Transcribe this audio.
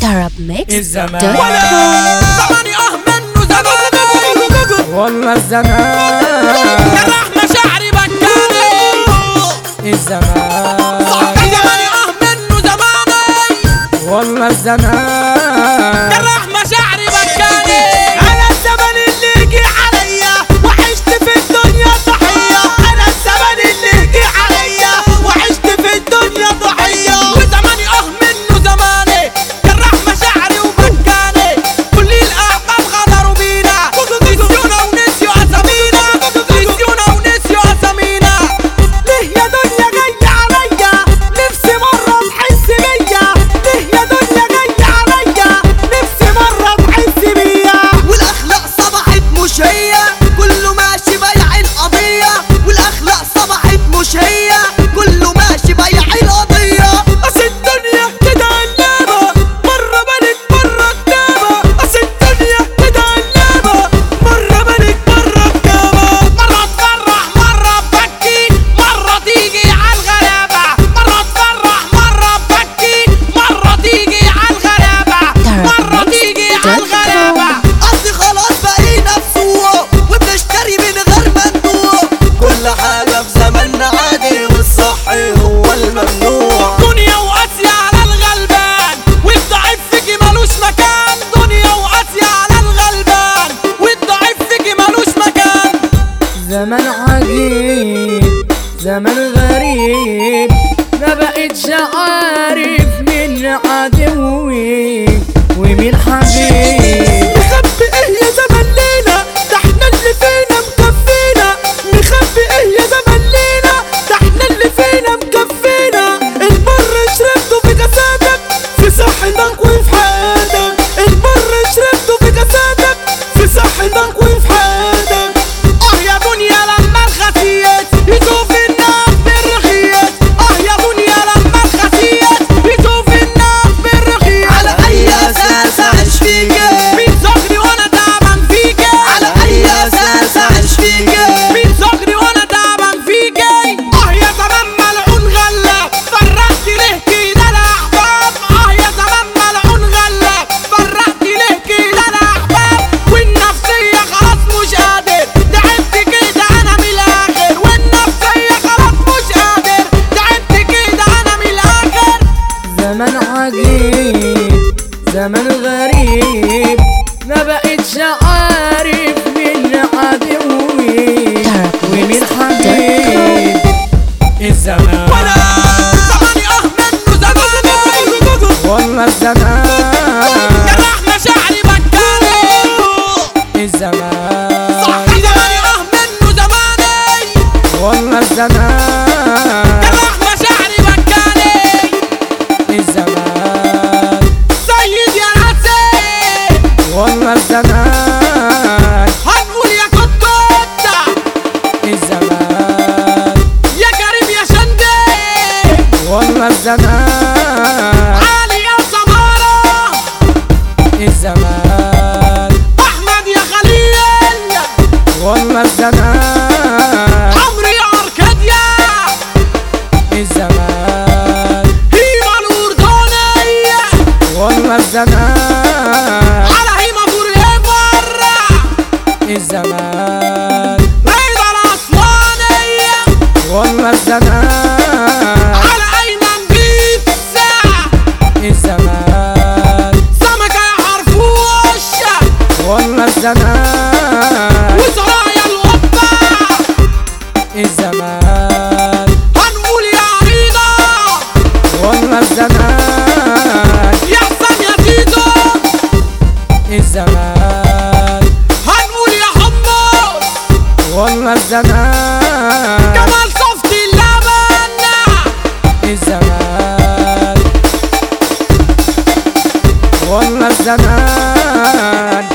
Arab Mix الزمان dot ولا com. زماني اه منه زمان والله الزمان جرح مشاعري بكاني الزمان زماني اه منه زماني والله الزمان جرح مشاعري بكاني انا الزمن اللي يجي عليا وعشت في الدنيا ضحية انا الزمن اللي يجي عليا وعشت في الدنيا ضحية وزماني اه منه زماني جرح مشاعري وبكاني كل الاعقاب غدروا بينا نسيونا ونسيوا اسامينا نسيونا ونسيوا اسامينا ليه يا دنيا جاية عليا نفسي مرة تحس بيا ليه يا دنيا جاية عليا نفسي مرة تحس بيا والاخلاق صبحت مش هي كله ماشي بايع القضيه والاخلاق صبحت مش هي كله ماشي بايع القضيه اصل الدنيا كده قلابة مرة ملك مرة كتابة اصل الدنيا كده قلابة مرة ملك مرة كتابة مرة تفرح مرة تبكي مرة تيجي عالغلابة مرة تفرح مرة تبكي مرة تيجي عالغلابة مرة تيجي عالغلابة قصدي خلاص بقينا في سوق وبنشتري من غير مندوق كل حاجه في زماننا عادي والصح هو الممنوع دنيا وقاسية على الغلبان والضعيف فيكي ملوش مكان دنيا وقاسية على الغلبان والضعيف فيكي ملوش مكان زمان عجيب زمان غريب ما بقتش عارف مين عدوي ومين حبيب مخبي ايه يا زمن لينا ده احنا اللي فينا مكفينا مخبي ايه يا زمن لينا ده احنا اللي فينا مكفينا المر شربته في جسدك في صحتك وفي حياتك المر شربته في جسدك في صحتك وفي حياتك اه يا دنيا لما الخسيت يشوف الناس بالرخيص اه يا دنيا لما الخسيت يشوف الناس بالرخيص على اي اساس اعيش فيك مين صغري وانا تعبان فيك على اي اساس اعيش فيك مين صغري وانا تعبان فيك اه يا زمان ملعون غلة فرقت ليه كده الاحباب اه يا زمان ملعون غلة فرقت ليه كده الاحباب والنفسية خلاص مش قادر تعبت كده انا من الاخر والنفسية خلاص مش قادر تعبت كده انا من الاخر زمان عجيب زمان غريب ما بقتش عارف مين عدوي ومين حبيب الزمان ولا زماني اه منه زماني والله الزمان جرح مشاعري بكاني الزمان زماني اه منه زماني والله الزمان جرح مشاعري بكاني الزمان سيد يا ناسي والله الزمان هنقول يا كتوت الزمان يا كريم يا شندي والله الزمان علي يا سمارة الزمان احمد يا خليل والله الزمان عمرو يا اركاديا الزمان هيما الاردنية والله الزمان على هيما فوريفر الزمان رضا الاسوانية والله الزمان على ايمن بيتزا الزمان سمكة يا حرفوش والله الزمان وسرايا القبة الزمان هنقول يا رضا والله الزمان يا حسن يا زيزو الزمان هنقول يا حمص والله الزمان كمال صفتي اللبن الزمان والله الزمان